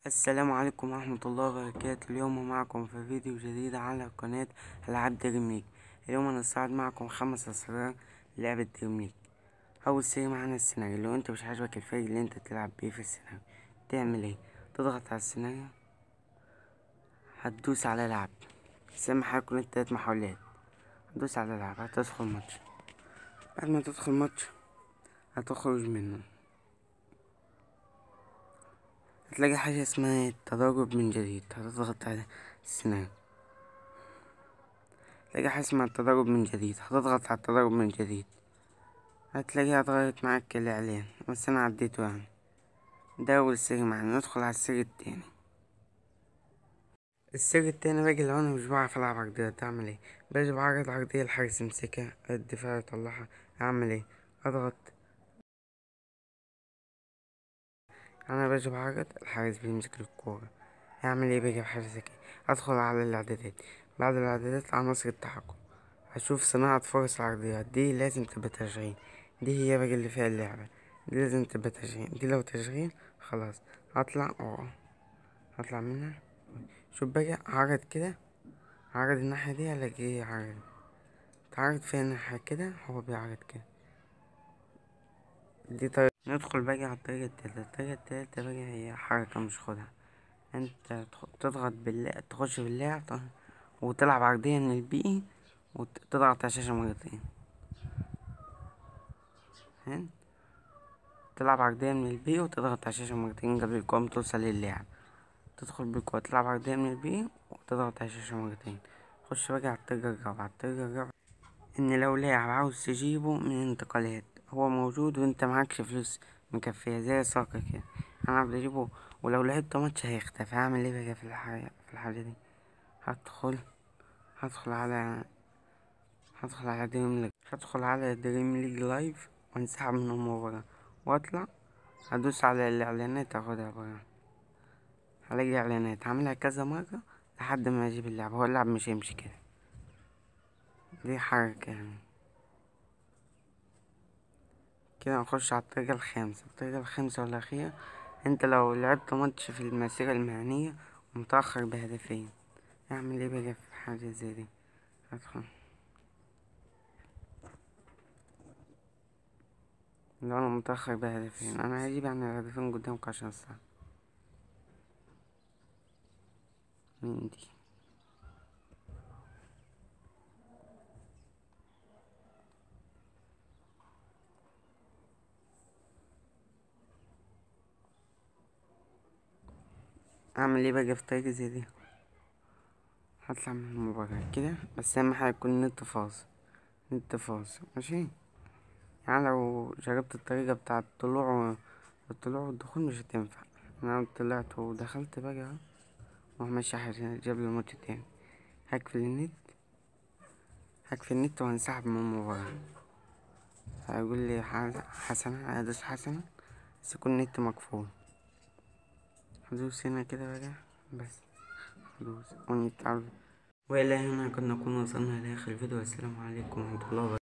السلام عليكم ورحمة الله وبركاته اليوم معكم في فيديو جديد على قناة ألعاب دريمليك اليوم هنستعرض معكم خمس أسرار لعبة دريمليك أول سر معانا السيناريو لو انت مش عاجبك الفريق اللي انت تلعب بيه في السيناريو تعمل ايه تضغط على السيناريو هتدوس على لعب سامح هيكون التلات محاولات هتدوس على لعب هتدخل ماتش بعد ما تدخل ماتش هتخرج منه هتلاقي حاجة اسمها التدرب من جديد هتضغط على السيناريو هتلاقي حاجة اسمها التدرب من جديد هتضغط على التدرب من جديد هتلاقيها اتغيرت معاك الإعلان بس أنا عديته يعني ده أول سر معانا ندخل على السر التاني السر التاني بقى لو أنا مش بعرف ألعب عرضيات أعمل ايه باجي بعرض عرضية الحارس يمسكها الدفاع يطلعها أعمل ايه أضغط انا باجي بعرض الحارس بيمسك الكورة هعمل ايه بقى في حاجة زي كده ادخل على الاعدادات بعد الاعدادات عناصر التحكم هشوف صناعة فرص العرضيات دي لازم تبقى تشغيل دي هي بقى اللي فيها اللعبة دي لازم تبقى تشغيل دي لو تشغيل خلاص هطلع اه هطلع منها شوف بقى عرض كده عرض الناحية دي الاقيه عرض تعرض فيها الناحية كده هو بيعرض كده دي طريقة ندخل بقى على الطريقة التالتة الطريقة التالتة بقى هي حركة مش خدها انت تضغط بالله تخش باللاعب وتلعب عرضية من البي وتضغط على الشاشة مرتين هن تلعب عرضية من البي وتضغط على الشاشة مرتين قبل الكورة توصل للاعب تدخل بالكورة تلعب عرضية من البي وتضغط على الشاشة مرتين تخش بقى على الطريقة الرابعة الطريقة الرابعة ان لو لاعب عاوز تجيبه من انتقالات هو موجود وانت معكش فلوس مكفيه زي ساقة كده انا بدي اجيبه ولو لعبت ماتش هيختفي هعمل ايه بقى في الحاجة في الحاجة دي هدخل هدخل على هدخل على دريم ليج هدخل على دريم ليج لايف وانسحب من المباراة واطلع هدوس على الاعلانات اخدها برا هلاقي اعلانات هعملها كذا مرة لحد ما اجيب اللعبة هو اللعب مش هيمشي كده دي حركة يعني كده نخش على الطريقة الخامسة الطريقة الخامسة والأخيرة انت لو لعبت ماتش في المسيرة المهنية ومتأخر بهدفين اعمل ايه بقى في حاجة زي دي ادخل لو انا متأخر بهدفين انا هجيب يعني الهدفين قدامك عشان ساعة مين دي اعمل ايه بقى في طريقة زي دي هطلع من المباراة كده بس اهم حاجة يكون النت فاصل نت فاصل ماشي يعني لو جربت الطريقة بتاعة الطلوع الطلوع والدخول مش هتنفع انا طلعت ودخلت بقى اهو وماشي حاجة جاب لي الماتش تاني هقفل النت هقفل النت وهنسحب من المباراة هيقول لي حسنة هدوس حسنة بس يكون النت مقفول هدوس هنا كده بقى بس هدوس ونتعرض وإلى هنا قد نكون وصلنا لآخر الفيديو والسلام عليكم ورحمة الله وبركاته